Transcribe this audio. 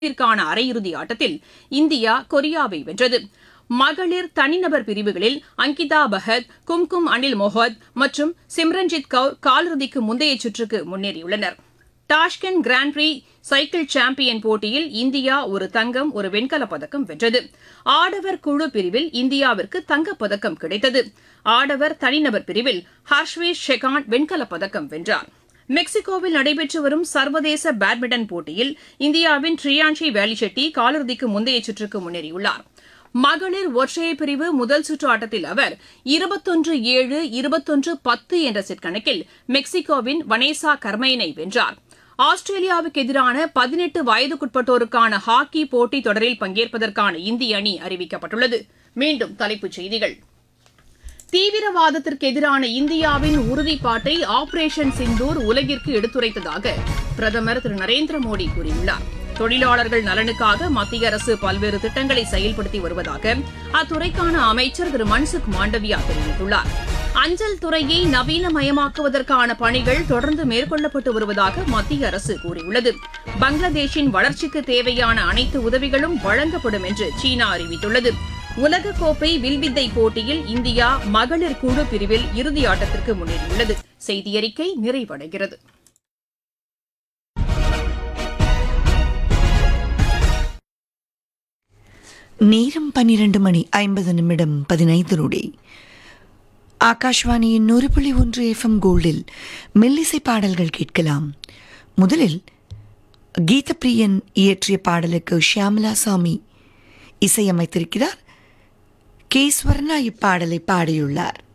ற்கான அரையிறுதி ஆட்டத்தில் இந்தியா கொரியாவை வென்றது மகளிர் தனிநபர் பிரிவுகளில் அங்கிதா பஹத் கும்கும் அனில் மொஹத் மற்றும் சிம்ரன்ஜித் கவுர் காலிறுதிக்கு முந்தைய சுற்றுக்கு முன்னேறியுள்ளனர் Tashkent grand prix cycle champion போட்டியில் இந்தியா ஒரு தங்கம் ஒரு வெண்கலப் பதக்கம் வென்றது ஆடவர் குழு பிரிவில் இந்தியாவிற்கு தங்கப்பதக்கம் கிடைத்தது ஆடவர் தனிநபர் பிரிவில் ஹர்ஷ்வேஷ் ஷெகான் வெண்கலப் பதக்கம் வென்றார் மெக்சிகோவில் நடைபெற்று வரும் சர்வதேச பேட்மிண்டன் போட்டியில் இந்தியாவின் ட்ரியான்ஷி வேலிச்செட்டி காலிறுதிக்கு முந்தைய சுற்றுக்கு முன்னேறியுள்ளார் மகளிர் ஒற்றையர் பிரிவு முதல் சுற்று ஆட்டத்தில் அவர் இருபத்தொன்று ஏழு இருபத்தொன்று பத்து என்ற செட் கணக்கில் மெக்சிகோவின் வனேசா கர்மைனை வென்றார் ஆஸ்திரேலியாவுக்கு எதிரான பதினெட்டு வயதுக்குட்பட்டோருக்கான ஹாக்கி போட்டித் தொடரில் பங்கேற்பதற்கான இந்திய அணி அறிவிக்கப்பட்டுள்ளது மீண்டும் தலைப்புச் செய்திகள் தீவிரவாதத்திற்கு எதிரான இந்தியாவின் உறுதிப்பாட்டை ஆபரேஷன் சிந்தூர் உலகிற்கு எடுத்துரைத்ததாக பிரதமர் திரு நரேந்திர மோடி கூறியுள்ளார் தொழிலாளர்கள் நலனுக்காக மத்திய அரசு பல்வேறு திட்டங்களை செயல்படுத்தி வருவதாக அத்துறைக்கான அமைச்சர் திரு மன்சுக் மாண்டவியா தெரிவித்துள்ளார் அஞ்சல் துறையை நவீனமயமாக்குவதற்கான பணிகள் தொடர்ந்து மேற்கொள்ளப்பட்டு வருவதாக மத்திய அரசு கூறியுள்ளது பங்களாதேஷின் வளர்ச்சிக்கு தேவையான அனைத்து உதவிகளும் வழங்கப்படும் என்று சீனா அறிவித்துள்ளது உலகக்கோப்பை வில்வித்தை போட்டியில் இந்தியா மகளிர் குழு பிரிவில் இறுதி ஆட்டத்திற்கு முன்னேறியுள்ளது செய்தியறிக்கை நிறைவடைகிறது நேரம் பன்னிரண்டு மணி ஐம்பது நிமிடம் பதினைந்து நொடி ஆகாஷ்வாணியின் நூறு புள்ளி ஒன்று எஃப்எம் கோல்டில் மெல்லிசை பாடல்கள் கேட்கலாம் முதலில் கீதப்பிரியன் இயற்றிய பாடலுக்கு ஷியாமலா சாமி இசையமைத்திருக்கிறார் கே ஸ்வர்ணா இப்பாடலை பாடியுள்ளார்